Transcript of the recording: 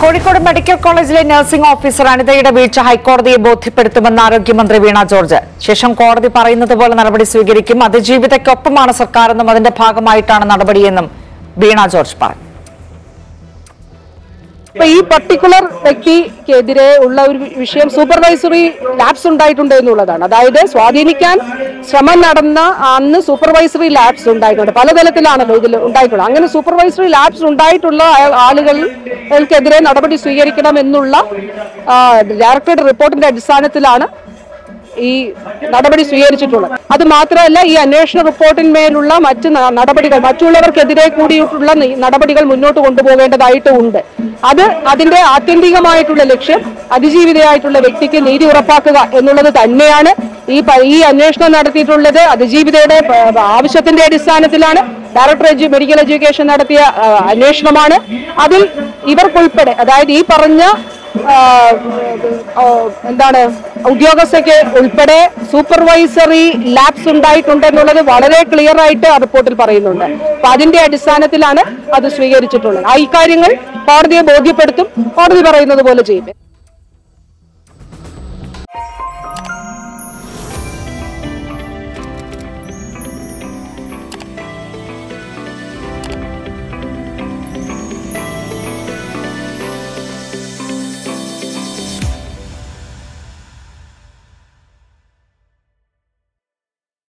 Kozhikode medical കോളേജിലെ nursing officer അനിതയുടെ വീഴ്ച ഹൈക്കോടതിയെ ബോധ്യപ്പെടുത്തുമെന്ന് ആരോഗ്യമന്ത്രി വീണ ജോർജ് ശേഷം കോടതി പറയുന്നത് പോലെ നടപടി സ്വീകരിക്കും അതിജീവിതയ്ക്കൊപ്പമാണ് സർക്കാരെന്നും അതിന്റെ ഭാഗമായിട്ടാണ് നടപടിയെന്നും വീണ ജോർജ് പറഞ്ഞു ഇപ്പൊ ഈ പർട്ടിക്കുലർ വ്യക്തിക്കെതിരെ ഉള്ള ഒരു വിഷയം സൂപ്പർവൈസറി ലാബ്സ് ഉണ്ടായിട്ടുണ്ട് എന്നുള്ളതാണ് അതായത് സ്വാധീനിക്കാൻ ശ്രമം നടന്ന അന്ന് സൂപ്പർവൈസറി ലാബ്സ് ഉണ്ടായിട്ടുണ്ട് പലതരത്തിലാണല്ലോ ഇതിൽ ഉണ്ടായിട്ടുള്ളത് അങ്ങനെ സൂപ്പർവൈസറി ലാബ്സ് ഉണ്ടായിട്ടുള്ള ആ- ആളുകൾക്കെതിരെ നടപടി സ്വീകരിക്കണം എന്നുള്ള ഡയറക്ടറുടെ റിപ്പോർട്ടിന്റെ അടിസ്ഥാനത്തിലാണ് ഈ നടപടി സ്വീകരിച്ചിട്ടുള്ളത് അത് മാത്രമല്ല ഈ അന്വേഷണ റിപ്പോർട്ടിന്മേലുള്ള മറ്റ് ന- നടപടികൾ മറ്റുള്ളവർക്കെതിരെ കൂടിയിട്ടുള്ള നി- നടപടികൾ മുന്നോട്ട് കൊണ്ടുപോകേണ്ടതായിട്ടും ഉണ്ട് അത് അതിന്റെ ആത്യന്തികമായിട്ടുള്ള ലക്ഷ്യം അതിജീവിതയായിട്ടുള്ള വ്യക്തിക്ക് നീതി ഉറപ്പാക്കുക എന്നുള്ളത് തന്നെയാണ് ഈ പ- ഈ അന്വേഷണം നടത്തിയിട്ടുള്ളത് അതിജീവിതയുടെ പ- ആവശ്യത്തിന്റെ അടിസ്ഥാനത്തിലാണ് ഡയറക്ടർ എഡ്യു മെഡിക്കൽ എഡ്യൂക്കേഷൻ നടത്തിയ ആ, അന്വേഷണമാണ് അതിൽ ഇവർക്കുൾപ്പെടെ അതായത് ഈ പറഞ്ഞ ആ, ആ, എന്താണ് ഉദ്യോഗസ്ഥയ്ക്ക് ഉൾപ്പെടെ സൂപ്പർവൈസറി ലാബ്സ് ഉണ്ടായിട്ടുണ്ടെന്നുള്ളത് വളരെ ക്ലിയർ ആയിട്ട് ആ റിപ്പോർട്ടിൽ പറയുന്നുണ്ട് അപ്പൊ അതിന്റെ അടിസ്ഥാനത്തിലാണ് അത് സ്വീകരിച്ചിട്ടുള്ളത് ആ ഇക്കാര്യങ്ങൾ കോടതിയെ ബോധ്യപ്പെടുത്തും കോടതി പറയുന്നത് പോലെ ചെയ്യും